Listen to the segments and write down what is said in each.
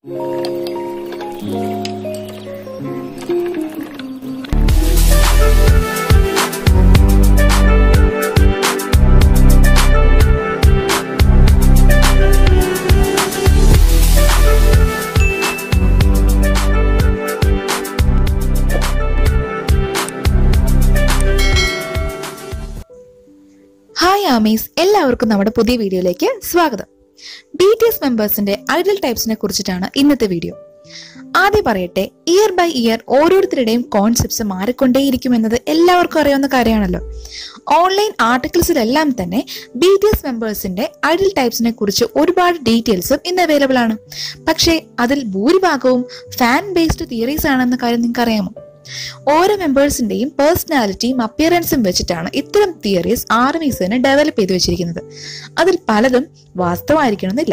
Hi Ami's എല്ലാവർക്കും നമ്മുടെ പുതിയ വീഡിയോയിലേക്ക് സ്വാഗതം ബി ടി എസ് മെമ്പേഴ്സിന്റെ ഐഡൽ ടൈപ്സിനെ കുറിച്ചിട്ടാണ് ഇന്നത്തെ വീഡിയോ ആദ്യം പറയട്ടെ ഇയർ ബൈ ഇയർ ഓരോരുത്തരുടെയും കോൺസെപ്റ്റ്സ് മാറിക്കൊണ്ടേയിരിക്കുമെന്നത് എല്ലാവർക്കും അറിയാവുന്ന കാര്യമാണല്ലോ ഓൺലൈൻ ആർട്ടിക്കിൾസിലെല്ലാം തന്നെ ബി ടി എസ് മെമ്പേഴ്സിന്റെ ഐഡൽ ടൈപ്സിനെ കുറിച്ച് ഒരുപാട് ഡീറ്റെയിൽസും ഇന്ന് അവൈലബിൾ ആണ് പക്ഷേ അതിൽ ഭൂരിഭാഗവും ഫാൻ ബേസ്ഡ് തിയറീസ് ആണെന്ന കാര്യം നിങ്ങൾക്ക് അറിയാമോ ഓരോ മെമ്പേഴ്സിന്റെയും പേഴ്സണാലിറ്റിയും അപ്പിയറൻസും വെച്ചിട്ടാണ് ഇത്തരം തിയറീസ് ആർമീസ് തന്നെ ഡെവലപ്പ് ചെയ്തു വെച്ചിരിക്കുന്നത് അതിൽ പലതും വാസ്തവമായിരിക്കണമെന്നില്ല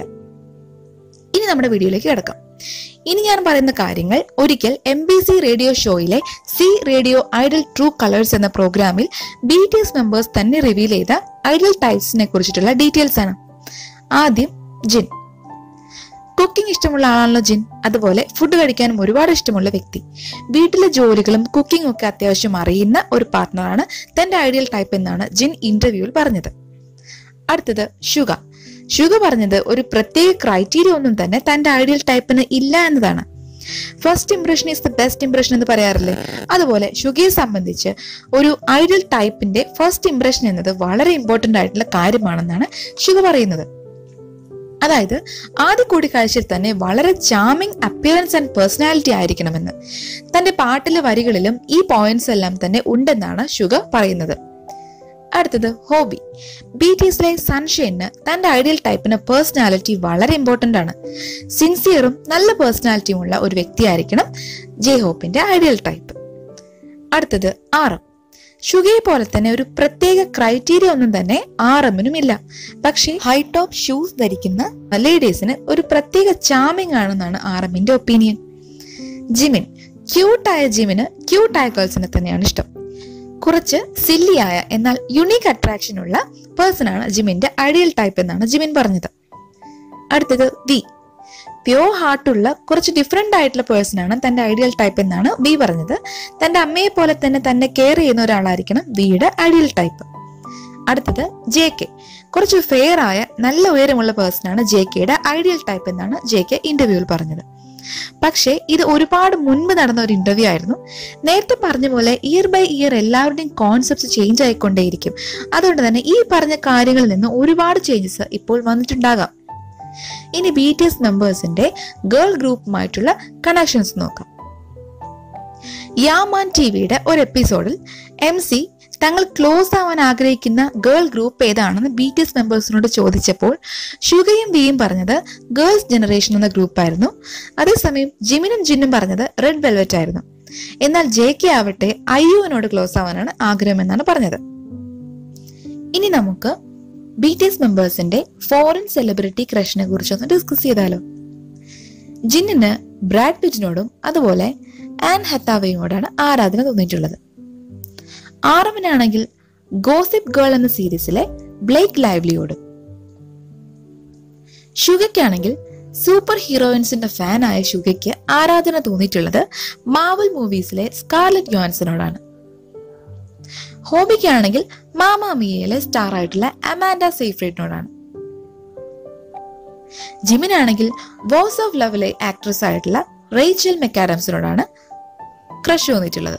ഇനി നമ്മുടെ വീഡിയോയിലേക്ക് കിടക്കാം ഇനി ഞാൻ പറയുന്ന കാര്യങ്ങൾ ഒരിക്കൽ എം ബി സി റേഡിയോ ഷോയിലെ C radio idol true colours എന്ന പ്രോഗ്രാമിൽ ബി ടി എസ് മെമ്പേഴ്സ് തന്നെ റിവീൽ ചെയ്ത ഐഡൽ ടൈപ്സിനെ കുറിച്ചിട്ടുള്ള ഡീറ്റെയിൽസ് ആണ് ആദ്യം ജിൻ കുക്കിംഗ് ഇഷ്ടമുള്ള ആളാണല്ലോ ജിൻ അതുപോലെ ഫുഡ് കഴിക്കാനും ഒരുപാട് ഇഷ്ടമുള്ള വ്യക്തി വീട്ടിലെ ജോലികളും കുക്കിംഗും ഒക്കെ അത്യാവശ്യം അറിയുന്ന ഒരു പാർട്ട്ണറാണ് തന്റെ ഐഡിയൽ ടൈപ്പ് എന്നാണ് ജിൻ ഇന്റർവ്യൂവിൽ പറഞ്ഞത് അടുത്തത് ഷുഗ ഷുഗ പറഞ്ഞത് ഒരു പ്രത്യേക ക്രൈറ്റീരിയ ഒന്നും തന്നെ തന്റെ ഐഡിയൽ ടൈപ്പിന് ഇല്ല എന്നതാണ് first impression is the best impression എന്ന് പറയാറില്ലേ അതുപോലെ ഷുഗയെ സംബന്ധിച്ച് ഒരു ഐഡിയൽ ടൈപ്പിന്റെ ഫസ്റ്റ് ഇംപ്രഷൻ എന്നത് വളരെ ഇമ്പോർട്ടന്റ് ആയിട്ടുള്ള കാര്യമാണെന്നാണ് ഷുഗ പറയുന്നത് അതായത് ആദ്യ കൂടിക്കാഴ്ചയിൽ തന്നെ വളരെ ചാമിങ് അപ്പിയറൻസ് ആൻഡ് പേഴ്സണാലിറ്റി ആയിരിക്കണമെന്ന് തന്റെ പാട്ടിലെ വരികളിലും ഈ പോയിന്റ്സ് എല്ലാം തന്നെ ഉണ്ടെന്നാണ് ഷുഗർ പറയുന്നത് അടുത്തത് ഹോബി ബി ടി എസിലെ സൺഷൈന് തന്റെ ഐഡിയൽ ടൈപ്പിന് പേഴ്സണാലിറ്റി വളരെ ഇമ്പോർട്ടന്റ് ആണ് സിൻസിയറും നല്ല പേഴ്സണാലിറ്റിയും ഉള്ള ഒരു വ്യക്തിയായിരിക്കണം ജെ ഹോപ്പിന്റെ ഐഡിയൽ ടൈപ്പ് അടുത്തത് ആറ് ഷുഗയെ പോലെ തന്നെ ഒരു പ്രത്യേക ക്രൈറ്റീരിയ ഒന്നും തന്നെ ആർ എമ്മിനും ഇല്ല പക്ഷേ ഹൈ ടോപ്പ് ഷൂസ് ധരിക്കുന്ന ലേഡീസിന് ഒരു പ്രത്യേക ചാമിങ് ആണെന്നാണ് ആർ എമ്മിന്റെ ഒപ്പീനിയൻ ജിമിൻ ക്യൂട്ടായ ജിമിന് ക്യൂട്ടായ ഗേൾസിനെ തന്നെയാണ് ഇഷ്ടം കുറച്ച് സില്ലിയായ എന്നാൽ യുണീക്ക് അട്രാക്ഷൻ ഉള്ള പേഴ്സൺ ആണ് ജിമിന്റെ ഐഡിയൽ ടൈപ്പ് എന്നാണ് ജിമിൻ പറഞ്ഞത് അടുത്തത് വി പ്യോർ ഹാർട്ടുള്ള കുറച്ച് ഡിഫറെന്റ് ആയിട്ടുള്ള പേഴ്സൺ ആണ് തന്റെ ഐഡിയൽ ടൈപ്പ് എന്നാണ് വി പറഞ്ഞത് തന്റെ അമ്മയെ പോലെ തന്നെ തന്നെ കെയർ ചെയ്യുന്ന ഒരാളായിരിക്കണം വിയുടെ ഐഡിയൽ ടൈപ്പ് അടുത്തത് ജെ കെ കുറച്ച് ഫെയർ ആയ നല്ല ഉയരമുള്ള പേഴ്സൺ ആണ് ജെ കെയുടെ ഐഡിയൽ ടൈപ്പ് എന്നാണ് ജെ കെ ഇന്റർവ്യൂവിൽ പറഞ്ഞത് പക്ഷേ ഇത് ഒരുപാട് മുൻപ് നടന്ന ഒരു ഇന്റർവ്യൂ ആയിരുന്നു നേരത്തെ പറഞ്ഞ പോലെ ഇയർ ബൈ ഇയർ എല്ലാവരുടെയും കോൺസെപ്റ്റ് ചേഞ്ച് ആയിക്കൊണ്ടേയിരിക്കും അതുകൊണ്ട് തന്നെ ഈ പറഞ്ഞ കാര്യങ്ങളിൽ നിന്ന് ഒരുപാട് ചേഞ്ചസ് ഇപ്പോൾ വന്നിട്ടുണ്ടാകാം ഇനി ബി ടി എസ് മെമ്പേഴ്സിന്റെ ഗേൾ ഗ്രൂപ്പുമായിട്ടുള്ള കണക്ഷൻസ് നോക്കാം യാമാൻ ടി വിയുടെ ഒരു എപ്പിസോഡിൽ എം സി തങ്ങൾ ക്ലോസ് ആവാൻ ആഗ്രഹിക്കുന്ന ഗേൾ ഗ്രൂപ്പ് ഏതാണെന്ന് ബി ടി എസ് മെമ്പേഴ്സിനോട് ചോദിച്ചപ്പോൾ ഷുഗയും വിയും പറഞ്ഞത് ഗേൾസ് ജനറേഷൻ എന്ന ഗ്രൂപ്പായിരുന്നു അതേസമയം ജിമിനും ജിന്നും പറഞ്ഞത് റെഡ് വെൽവെറ്റ് ആയിരുന്നു എന്നാൽ ജെ കെ ആവട്ടെ അയ്യുവിനോട് ക്ലോസ് ആവാനാണ് ആഗ്രഹമെന്നാണ് പറഞ്ഞത് ഇനി നമുക്ക് ബി ടി എസ് മെമ്പേഴ്സിന്റെ ഫോറിൻ സെലിബ്രിറ്റി ക്രഷിനെ കുറിച്ചൊന്ന് ഡിസ്കസ് ചെയ്താലോ ജിന്നിന് ബ്രാഡ് പിറ്റിനോടും അതുപോലെ ആൻ ഹത്താവയോടാണ് ആരാധന തോന്നിയിട്ടുള്ളത് ആറവനാണെങ്കിൽ ഗോസിപ്പ് ഗേൾ എന്ന സീരീസിലെ ബ്ലേക്ക് ലൈവ്ലിയോടും ഷുഗയ്ക്കാണെങ്കിൽ സൂപ്പർ ഹീറോയിൻസിന്റെ ഫാനായ ഷുഗയ്ക്ക് ആരാധന തോന്നിയിട്ടുള്ളത് മാവൽ മൂവീസിലെ സ്കാർലറ്റ് യോൻസനോടാണ് ഹോബിക്കാണെങ്കിൽ മാമാമിയയിലെ സ്റ്റാർ ആയിട്ടുള്ള അമാൻഡ സേഫ്രേറ്റിനോടാണ് ജിമിനാണെങ്കിൽ വോസ് ഓഫ് ലവിലെ ആക്ട്രസ് ആയിട്ടുള്ള റേച്ചൽ മെക്കാഡംസിനോടാണ് ക്രഷ് തോന്നിയിട്ടുള്ളത്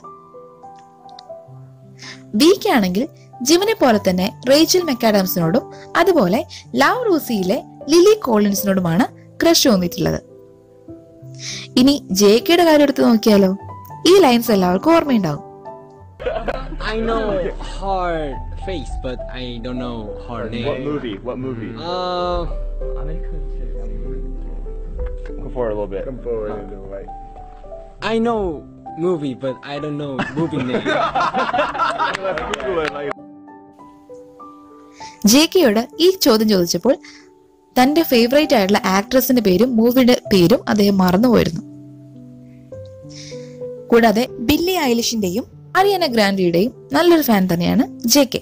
വിക്കാണെങ്കിൽ ജിമിനെ പോലെ തന്നെ റേച്ചൽ മെക്കാഡംസിനോടും അതുപോലെ ലവ് റൂസിയിലെ ലിലി കോളിൻസിനോടുമാണ് ക്രഷ് തോന്നിയിട്ടുള്ളത് ഇനി ജെ കെയുടെ കാര്യം എടുത്ത് നോക്കിയാലോ ഈ ലൈൻസ് എല്ലാവർക്കും ഓർമ്മയുണ്ടാവും I know her face, but I don't know her name. What movie? What movie? Uh, Go forward a little bit. Come forward Uh, and to the right. I know movie, but I don't know movie name. Let's Google it. Like, J കെയോട് ഈ ചോദ്യം ചോദിച്ചപ്പോൾ തന്റെ favourite ആയിട്ടുള്ള ആക്ട്രസിന്റെ പേരും മൂവിയുടെ പേരും അദ്ദേഹം മറന്നുപോയിരുന്നു കൂടാതെ ബില്ലി ഐലിഷിന്റെയും അരിയന ഗ്രാൻഡിയുടെയും നല്ലൊരു ഫാൻ തന്നെയാണ് ജെ കെ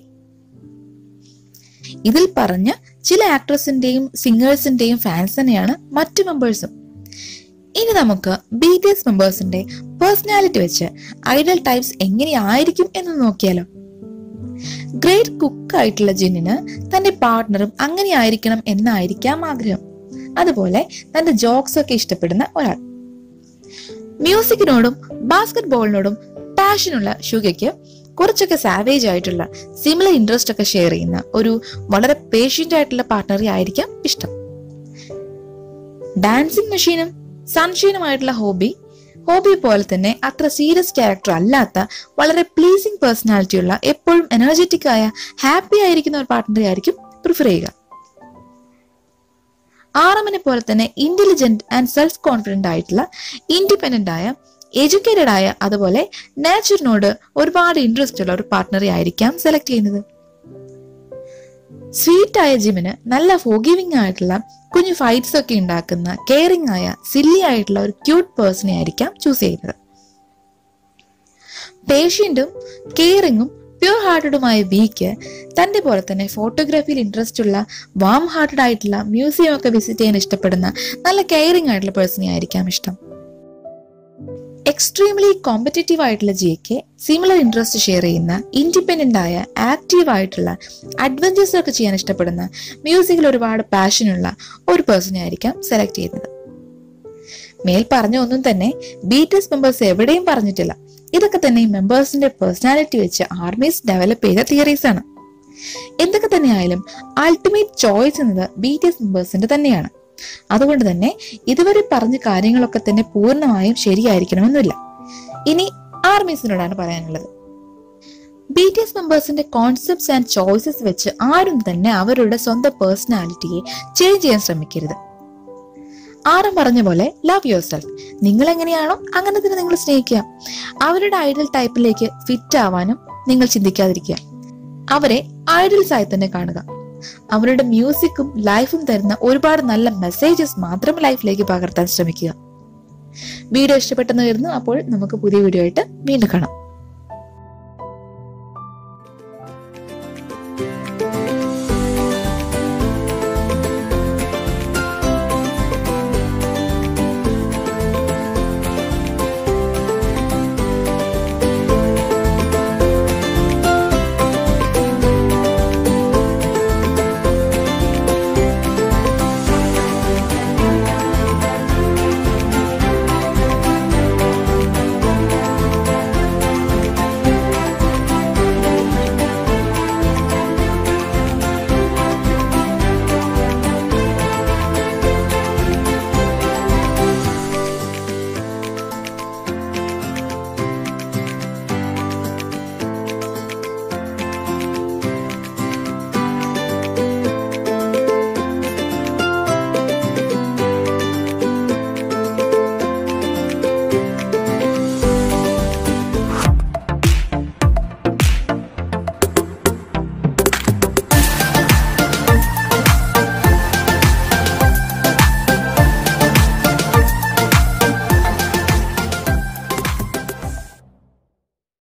ഇതിൽ പറഞ്ഞ ചില ആക്ട്രസിന്റെയും സിംഗേഴ്സിന്റെയും ഫാൻസ് തന്നെയാണ് മറ്റു മെമ്പേഴ്സും ഇനി നമുക്ക് ബി ടി എസ് മെമ്പേഴ്സിന്റെ പേഴ്സണാലിറ്റി വെച്ച് ഐഡൽ ടൈപ്സ് എങ്ങനെയായിരിക്കും എന്ന് നോക്കിയാലോ ഗ്രേറ്റ് കുക്ക് ആയിട്ടുള്ള ജിന്നിന് തന്റെ പാർട്ട്ണറും അങ്ങനെ ആയിരിക്കണം എന്നായിരിക്കാം ആഗ്രഹം അതുപോലെ തന്റെ ജോക്സ് ഒക്കെ ഇഷ്ടപ്പെടുന്ന ഒരാൾ മ്യൂസിക്കിനോടും ബാസ്കറ്റ് ബോളിനോടും പാഷനുള്ള ഷുഗയ്ക്ക് കുറച്ചൊക്കെ സാവേജ് ആയിട്ടുള്ള സിമിലർ ഇൻട്രസ്റ്റ് ഒക്കെ ഷെയർ ചെയ്യുന്ന ഒരു വളരെ പേഷ്യന്റ് ആയിട്ടുള്ള പാർട്ട്ണറെ ആയിരിക്കാം ഇഷ്ടം ഡാൻസിങ് മെഷീനും സൺഷീനുമായിട്ടുള്ള ഹോബി ഹോബി പോലെ തന്നെ അത്ര സീരിയസ് ക്യാരക്ടർ അല്ലാത്ത വളരെ പ്ലീസിങ് പേഴ്സണാലിറ്റി ഉള്ള എപ്പോഴും എനർജറ്റിക് ആയ ഹാപ്പി ആയിരിക്കുന്ന ഒരു പാർട്ട്ണറെ ആയിരിക്കും പ്രിഫർ ചെയ്യുക ആറമിനെ പോലെ തന്നെ ഇന്റലിജന്റ് ആൻഡ് സെൽഫ് കോൺഫിഡന്റ് ആയിട്ടുള്ള ഇൻഡിപെൻഡന്റ് ആയ എഡ്യൂക്കേറ്റഡ് ആയ അതുപോലെ നേച്ചറിനോട് ഒരുപാട് ഇൻട്രസ്റ്റ് ഉള്ള ഒരു പാർട്ട്ണറെ ആയിരിക്കാം സെലക്ട് ചെയ്യുന്നത് സ്വീറ്റ് ആയ ജിമിന് നല്ല ഫോഗിവിംഗ് ആയിട്ടുള്ള കുഞ്ഞു ഫൈറ്റ്സ് ഒക്കെ ഉണ്ടാക്കുന്ന കെയറിംഗ് ആയ സില്ലി ആയിട്ടുള്ള ഒരു ക്യൂട്ട് പേഴ്സണെ ആയിരിക്കാം ചൂസ് ചെയ്യുന്നത് പേഷ്യന്റും കെയറിങ്ങും പ്യൂർ ഹാർട്ടഡുമായ ബിക്ക് തന്റെ പോലെ തന്നെ ഫോട്ടോഗ്രാഫിയിൽ ഇൻട്രസ്റ്റ് ഉള്ള വാം ഹാർട്ടഡ് ആയിട്ടുള്ള മ്യൂസിയം ഒക്കെ വിസിറ്റ് ചെയ്യാൻ ഇഷ്ടപ്പെടുന്ന നല്ല കെയറിംഗ് ആയിട്ടുള്ള പേഴ്സണെ ആയിരിക്കാം ഇഷ്ടം എക്സ്ട്രീംലി കോമ്പറ്റേറ്റീവ് ആയിട്ടുള്ള ജിക്ക് സിമിലർ ഇൻട്രസ്റ്റ് ഷെയർ ചെയ്യുന്ന ഇൻഡിപെൻഡന്റ് ആയ ആക്റ്റീവ് ആയിട്ടുള്ള അഡ്വഞ്ചേഴ്സ് ഒക്കെ ചെയ്യാൻ ഇഷ്ടപ്പെടുന്ന മ്യൂസിക്കിൽ ഒരുപാട് പാഷനുള്ള ഒരു പേഴ്സണെ ആയിരിക്കാം സെലക്ട് ചെയ്യുന്നത് മേൽ പറഞ്ഞ ഒന്നും തന്നെ ബി ടി എസ് മെമ്പേഴ്സ് എവിടെയും പറഞ്ഞിട്ടില്ല ഇതൊക്കെ തന്നെ ഈ മെമ്പേഴ്സിന്റെ പേഴ്സണാലിറ്റി വെച്ച് ആർമീസ് ഡെവലപ്പ് ചെയ്ത തിയറീസ് ആണ് എന്തൊക്കെ തന്നെയായാലും അൾട്ടിമേറ്റ് ചോയ്സ് എന്നത് ബി ടി എസ് മെമ്പേഴ്സിന്റെ തന്നെയാണ് അതുകൊണ്ട് തന്നെ ഇതുവരെ പറഞ്ഞ കാര്യങ്ങളൊക്കെ തന്നെ പൂർണ്ണമായും ശരിയായിരിക്കണമെന്നില്ല ഇനി ആർമീസിനോടാണ് പറയാനുള്ളത് ബി ടി എസ് മെമ്പേഴ്സിന്റെ കോൺസെപ്റ്റ്സ് ആൻഡ് ചോയ്സസ് വെച്ച് ആരും തന്നെ അവരുടെ സ്വന്തം പേഴ്സണാലിറ്റിയെ ചേഞ്ച് ചെയ്യാൻ ശ്രമിക്കരുത് ആരും പറഞ്ഞ പോലെ ലവ് യുവർ സെൽഫ് നിങ്ങൾ എങ്ങനെയാണോ അങ്ങനെ തന്നെ നിങ്ങൾ സ്നേഹിക്കുക അവരുടെ ഐഡൽ ടൈപ്പിലേക്ക് ഫിറ്റ് ആവാനും നിങ്ങൾ ചിന്തിക്കാതിരിക്കുക അവരെ ഐഡൽസ് ആയി തന്നെ കാണുക അവരുടെ മ്യൂസിക്കും ലൈഫും തരുന്ന ഒരുപാട് നല്ല മെസ്സേജസ് മാത്രം ലൈഫിലേക്ക് പകർത്താൻ ശ്രമിക്കുക വീഡിയോ ഇഷ്ടപ്പെട്ടെന്ന് വരുന്നു അപ്പോൾ നമുക്ക് പുതിയ വീഡിയോ ആയിട്ട് വീണ്ടും കാണാം